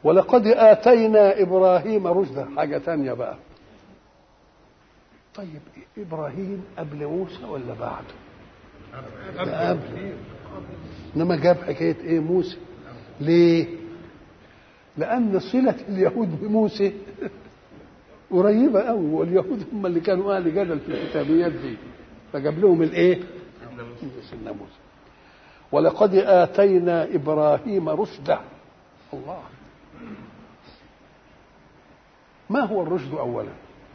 ولقد آتينا إبراهيم رشدا حاجة تانية بقى طيب إبراهيم قبل موسى ولا بعده ده قبل إنما جاب حكاية إيه موسى ليه لأن صلة اليهود بموسى قريبة قوي واليهود هم اللي كانوا أهل جدل في الكتابيات دي فجاب لهم الإيه سيدنا موسى ولقد آتينا إبراهيم رشده الله ما هو الرشد اولا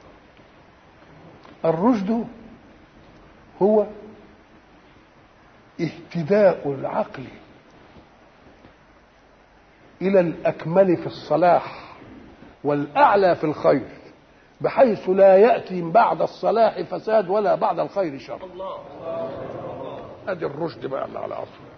الرشد هو اهتداء العقل الى الاكمل في الصلاح والاعلى في الخير بحيث لا ياتي بعد الصلاح فساد ولا بعد الخير شر الله ادي الرشد بقى اللي على اصله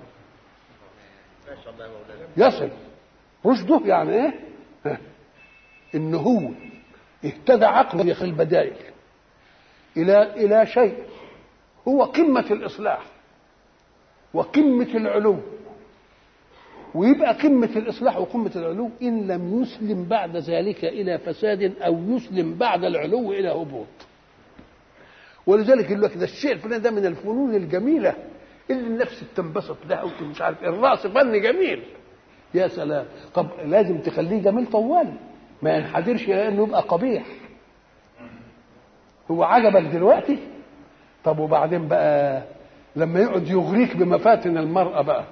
يصل رشده يعني ايه ها. ان هو اهتدى عقله في البدائل الى الى شيء هو قمه الاصلاح وقمه العلو ويبقى قمة الإصلاح وقمة العلو إن لم يسلم بعد ذلك إلى فساد أو يسلم بعد العلو إلى هبوط ولذلك يقول لك ده الشيء الفلاني ده من الفنون الجميلة اللي النفس بتنبسط لها ومش عارف الرأس فن جميل يا سلام طب لازم تخليه جميل طوالي ما ينحدرش لانه يبقى قبيح هو عجبك دلوقتي طب وبعدين بقى لما يقعد يغريك بمفاتن المرأة بقى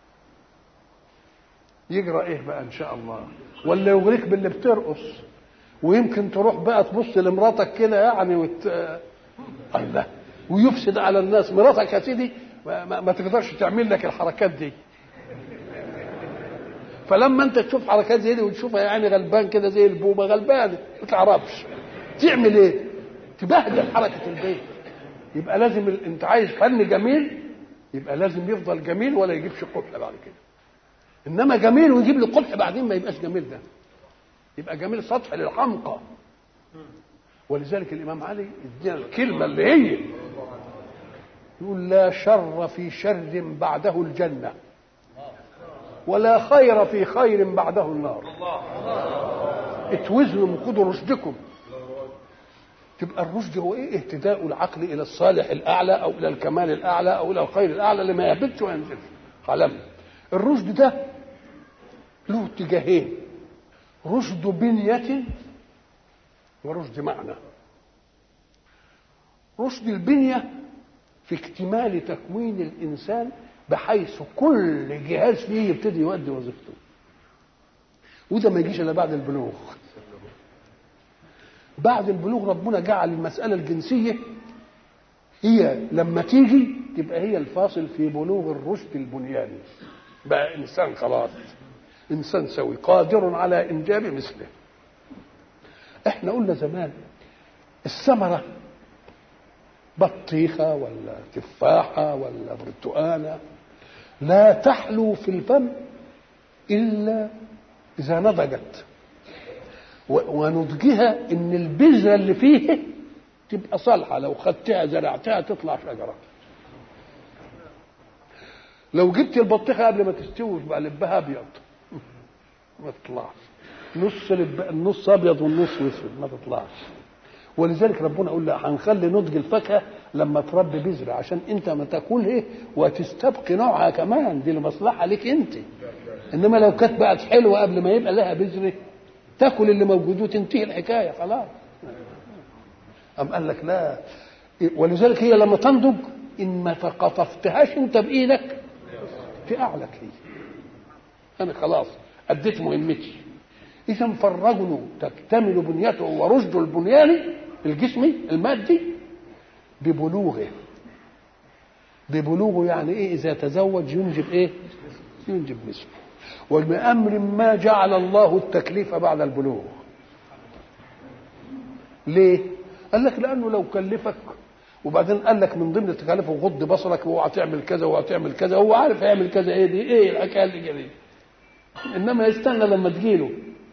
يجرى ايه بقى ان شاء الله ولا يغريك باللي بترقص ويمكن تروح بقى تبص لمراتك كده يعني وت... الله ويفسد على الناس مراتك يا سيدي ما, ما, ما تقدرش تعمل لك الحركات دي فلما انت تشوف حركات زي دي وتشوفها يعني غلبان كده زي البومه غلبان ما تعرفش تعمل ايه؟ تبهدل حركه البيت يبقى لازم ال... انت عايز فن جميل يبقى لازم يفضل جميل ولا يجيبش قبح بعد كده انما جميل ويجيب لي قبح بعدين ما يبقاش جميل ده يبقى جميل سطح للحمقى ولذلك الامام علي ادينا الكلمه اللي هي يقول لا شر في شر بعده الجنه ولا خير في خير بعده النار اتوزنوا من خدوا رشدكم تبقى الرشد هو ايه اهتداء العقل الى الصالح الاعلى او الى الكمال الاعلى او الى الخير الاعلى اللي ما يهبطش وينزل علم الرشد ده له اتجاهين رشد بنية ورشد معنى رشد البنية في اكتمال تكوين الإنسان بحيث كل جهاز فيه يبتدي يؤدي وظيفته وده ما يجيش الا بعد البلوغ بعد البلوغ ربنا جعل المسألة الجنسية هي لما تيجي تبقى هي الفاصل في بلوغ الرشد البنياني بقى إنسان خلاص إنسان سوي قادر على إنجاب مثله إحنا قلنا زمان الثمرة بطيخة ولا تفاحة ولا برتقانة لا تحلو في الفم إلا إذا نضجت ونضجها إن البذرة اللي فيه تبقى صالحة لو خدتها زرعتها تطلع شجرة لو جبت البطيخة قبل ما تستوي يبقى لبها أبيض ما تطلعش نص لب... النص أبيض والنص أسود ما تطلعش ولذلك ربنا يقول لا هنخلي نضج الفاكهه لما تربي بذره عشان انت ما تاكلها وتستبقي نوعها كمان دي لمصلحه ليك انت انما لو كانت بقت حلوه قبل ما يبقى لها بذره تاكل اللي موجود وتنتهي الحكايه خلاص أم قال لك لا ولذلك هي لما تنضج ان ما قطفتهاش انت بايدك تقعلك هي انا خلاص اديت مهمتي اذا فالرجل تكتمل بنيته ورشده البنياني الجسمي المادي ببلوغه ببلوغه يعني ايه اذا تزوج ينجب ايه ينجب نسبه وبامر ما جعل الله التكليف بعد البلوغ ليه قال لك لانه لو كلفك وبعدين قال لك من ضمن تكاليفه غض بصرك واوعى تعمل كذا واوعى تعمل كذا هو عارف هيعمل كذا ايه دي ايه الحكايه اللي جايه انما يستنى لما تجيله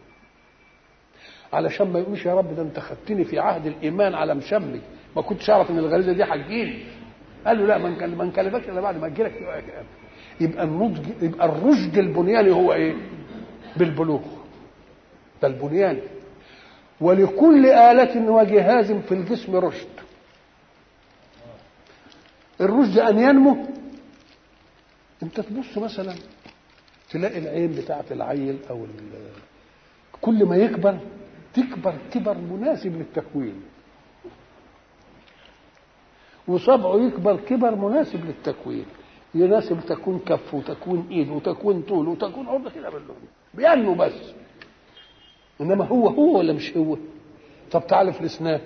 علشان ما يقولش يا رب ده انت خدتني في عهد الايمان على مشمي ما كنتش اعرف ان الغريزه دي هتجيلي قال له لا ما نكلفكش الا بعد ما تجيلك يبقى النضج يبقى الرشد البنياني هو ايه؟ بالبلوغ ده البنيان ولكل آلة وجهاز في الجسم رشد الرشد أن ينمو أنت تبص مثلا تلاقي العين بتاعت العيل أو كل ما يكبر تكبر كبر مناسب للتكوين وصبعه يكبر كبر مناسب للتكوين يناسب تكون كف وتكون ايد وتكون طول وتكون عرض كده باللون بينمو بس انما هو هو ولا مش هو طب تعال في الاسنان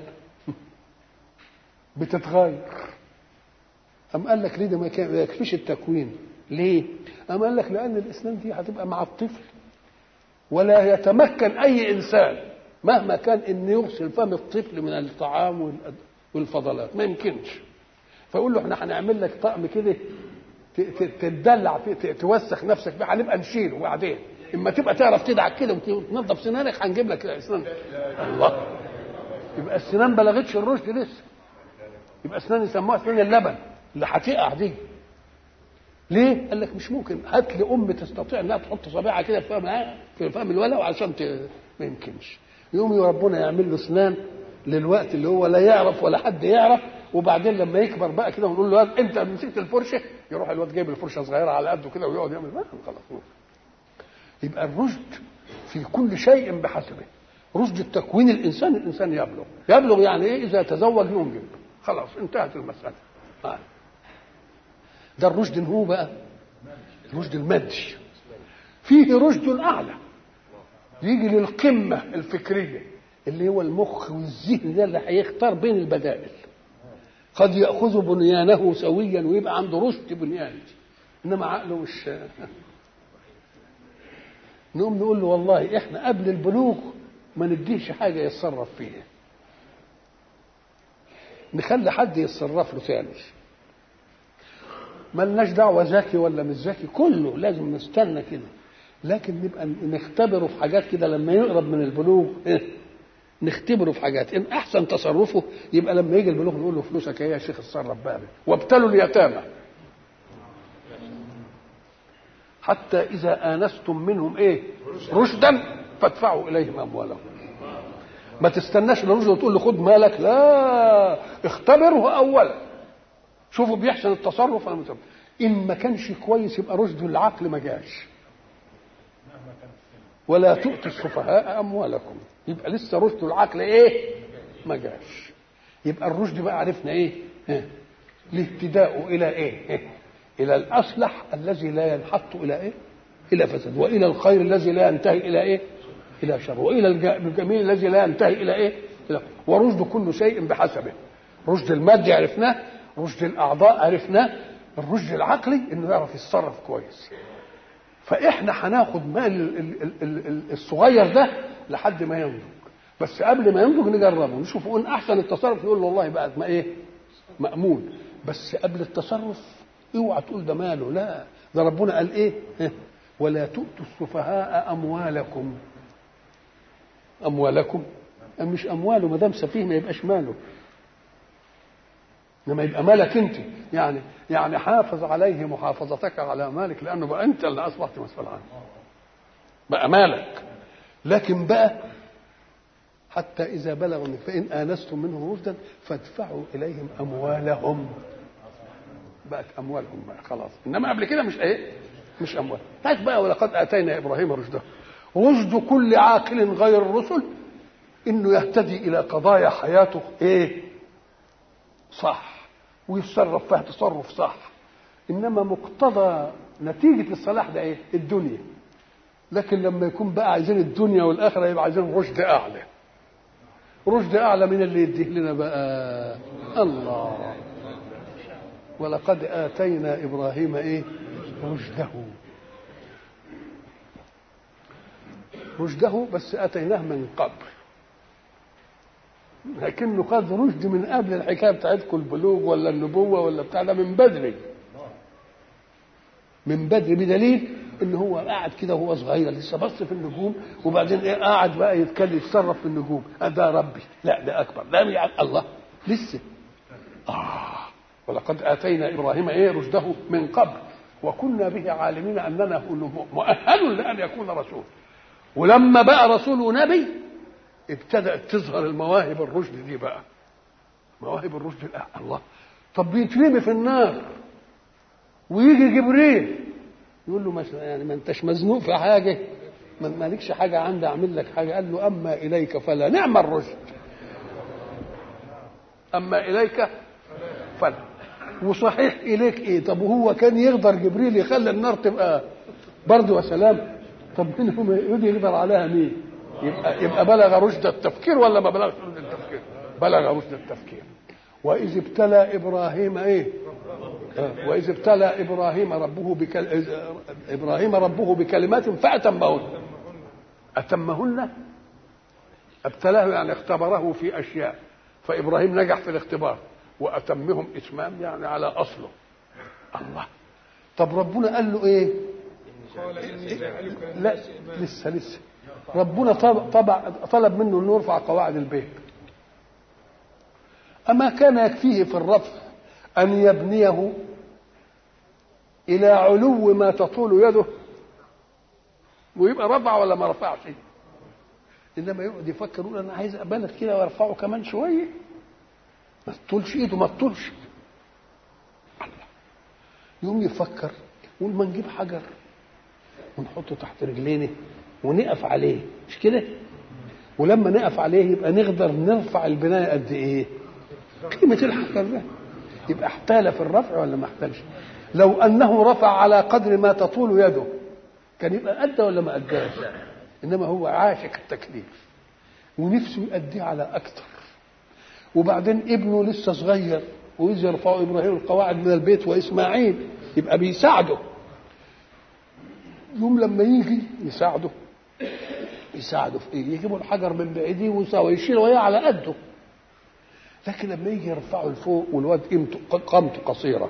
بتتغير أم قال لك ليه ده ما يكفيش التكوين ليه أم قال لك لأن الأسنان دي هتبقى مع الطفل ولا يتمكن أي إنسان مهما كان إن يغسل فم الطفل من الطعام والفضلات ما يمكنش فيقول له احنا هنعمل لك طقم كده تتدلع فيه توسخ نفسك فيه هنبقى نشيله وبعدين اما تبقى تعرف تدعك كده وتنظف سنانك هنجيب لك اسنان الله يبقى السنان بلغتش الرشد لسه يبقى اسنان يسموها اسنان اللبن اللي هتقع دي ليه؟ قال لك مش ممكن هات لي ام تستطيع انها تحط صباعها كده في فم في فم الولد عشان ت... ما يمكنش يقوم ربنا يعمل له اسنان للوقت اللي هو لا يعرف ولا حد يعرف وبعدين لما يكبر بقى كده ونقول له انت مسكت الفرشه يروح الواد جايب الفرشه صغيره على قده كده ويقعد يعمل خلاص يبقى الرشد في كل شيء بحسبه رشد التكوين الانسان الانسان يبلغ يبلغ يعني ايه اذا تزوج ينجب خلاص انتهت المساله آه. ده الرشد هو بقى الرشد المادي فيه رشد اعلى يجي للقمه الفكريه اللي هو المخ والذهن ده اللي هيختار بين البدائل قد ياخذ بنيانه سويا ويبقى عنده رشد بنياني انما عقله مش نقوم نقول له والله احنا قبل البلوغ ما نديش حاجه يتصرف فيها نخلي حد يتصرف له ثاني ملناش دعوه ذكي ولا مش ذكي كله لازم نستنى كده لكن نبقى نختبره في حاجات كده لما يقرب من البلوغ نختبره في حاجات ان احسن تصرفه يبقى لما يجي البلوغ نقول له فلوسك ايه يا شيخ اتصرف بقى وابتلوا اليتامى حتى اذا انستم منهم ايه رشدا فادفعوا اليهم اموالهم ما تستناش الرشد وتقول له خد مالك لا اختبره اولا شوفوا بيحسن التصرف ولا متصرف ان ما كانش كويس يبقى رشد العقل ما جاش ولا تؤتوا السفهاء اموالكم يبقى لسه رشد العقل ايه ما جاش يبقى الرشد بقى عرفنا ايه اه. الاهتداء الى ايه اه. الى الاصلح الذي لا ينحط الى ايه الى فساد والى الخير الذي لا ينتهي الى ايه الى شر والى الجميل الذي لا ينتهي الى ايه إلى ورشد كل شيء بحسبه رشد المادي عرفناه رشد الاعضاء عرفناه الرشد العقلي انه يعرف يتصرف كويس فاحنا هناخد مال الصغير ده لحد ما ينضج بس قبل ما ينضج نجربه نشوف ان احسن التصرف يقول له والله بقى ما ايه مامون بس قبل التصرف اوعى تقول ده ماله لا ده ربنا قال ايه ولا تؤتوا السفهاء اموالكم اموالكم مش امواله ما دام سفيه ما يبقاش ماله انما يبقى مالك انت يعني يعني حافظ عليه محافظتك على مالك لانه بقى انت اللي اصبحت مسؤول عنه بقى مالك لكن بقى حتى اذا بلغوا فان انستم منه رشدا فادفعوا اليهم اموالهم بقت اموالهم بقى خلاص انما قبل كده مش ايه مش اموال هات بقى ولقد اتينا ابراهيم رشده رشد كل عاقل غير الرسل انه يهتدي الى قضايا حياته ايه صح ويتصرف فيها تصرف صح انما مقتضى نتيجه الصلاح ده ايه الدنيا لكن لما يكون بقى عايزين الدنيا والاخره يبقى عايزين رشد اعلى رشد اعلى من اللي يديه لنا بقى الله ولقد اتينا ابراهيم ايه رشده رشده بس اتيناه من قبل لكنه خد رشد من قبل الحكايه بتاعتكم البلوغ ولا النبوه ولا بتاع ده من بدري من بدري بدليل ان هو قاعد كده وهو صغير لسه بص في النجوم وبعدين ايه قاعد بقى يتكلم يتصرف في النجوم ده ربي لا ده اكبر لا يعني الله لسه اه ولقد اتينا ابراهيم ايه رشده من قبل وكنا به عالمين اننا مؤهل لان يكون رسول ولما بقى رسول ونبي ابتدأت تظهر المواهب الرشد دي بقى مواهب الرشد الأه الله طب بيترمي في النار ويجي جبريل يقول له مثلا يعني ما انتش مزنوق في حاجه ما مالكش حاجه عندي اعمل لك حاجه قال له اما اليك فلا نعم الرشد اما اليك فلا وصحيح اليك ايه طب وهو كان يقدر جبريل يخلي النار تبقى برد وسلام طب منهم يجي يقدر عليها مين يبقى يبقى بلغ رشد التفكير ولا ما بلغش رشد التفكير بلغ رشد التفكير واذ ابتلى ابراهيم ايه آه. واذ ابتلى ابراهيم ربه بكل... ابراهيم ربه بكلمات فاتمهن اتمهن ابتلاه يعني اختبره في اشياء فابراهيم نجح في الاختبار واتمهم اتمام يعني على اصله الله طب ربنا قال له ايه قال اني جاعلك لا للناس إماما. لسه لسه ربنا طب طبع طلب منه انه يرفع قواعد البيت اما كان يكفيه في الرفع ان يبنيه الى علو ما تطول يده ويبقى رفع ولا ما رفعش انما يقعد يفكر يقول انا عايز ابالغ كده وارفعه كمان شويه ما تطولش ايده ما تطولش الله يقوم يفكر يقول ما نجيب حجر ونحطه تحت رجلينا ونقف عليه مش كده ولما نقف عليه يبقى نقدر نرفع البنايه قد ايه قيمه الحجر ده يبقى احتال في الرفع ولا ما احتالش لو انه رفع على قدر ما تطول يده كان يبقى ادى ولا ما اداش انما هو عاشق التكليف ونفسه يأديه على اكثر وبعدين ابنه لسه صغير وإذ يرفع ابراهيم القواعد من البيت واسماعيل يبقى بيساعده يوم لما يجي يساعده يساعده في ايه؟ يجيبوا الحجر من بعيديه ويساوي يشيل وياه على قده لكن لما يجي يرفعه لفوق والواد قيمته قامته قصيره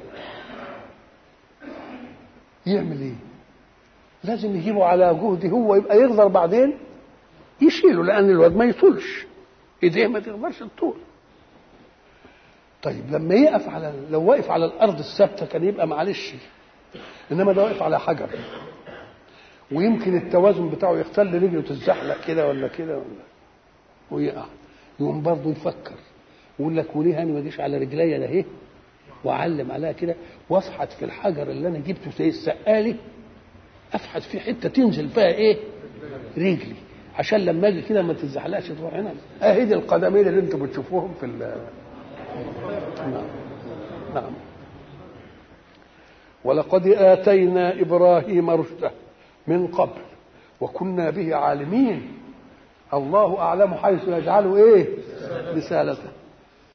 يعمل ايه؟ لازم يجيبه على جهده هو يبقى يقدر بعدين يشيله لان الواد ما يطولش ايديه ما تقدرش تطول طيب لما يقف على لو واقف على الارض الثابته كان يبقى معلش انما ده واقف على حجر ويمكن التوازن بتاعه يختل رجله تتزحلق كده ولا كده ولا ويقع يقوم برضه يفكر يقول لك وليه انا ما اجيش على رجليا ده اهي واعلم عليها كده وافحت في الحجر اللي انا جبته زي السقالي افحت في حته تنزل فيها ايه؟ رجلي عشان لما اجي كده ما تتزحلقش تروح هنا اهي دي القدمين اللي انتم بتشوفوهم في ال نعم نعم ولقد اتينا ابراهيم رشده من قبل وكنا به عالمين الله اعلم حيث يجعل ايه رسالته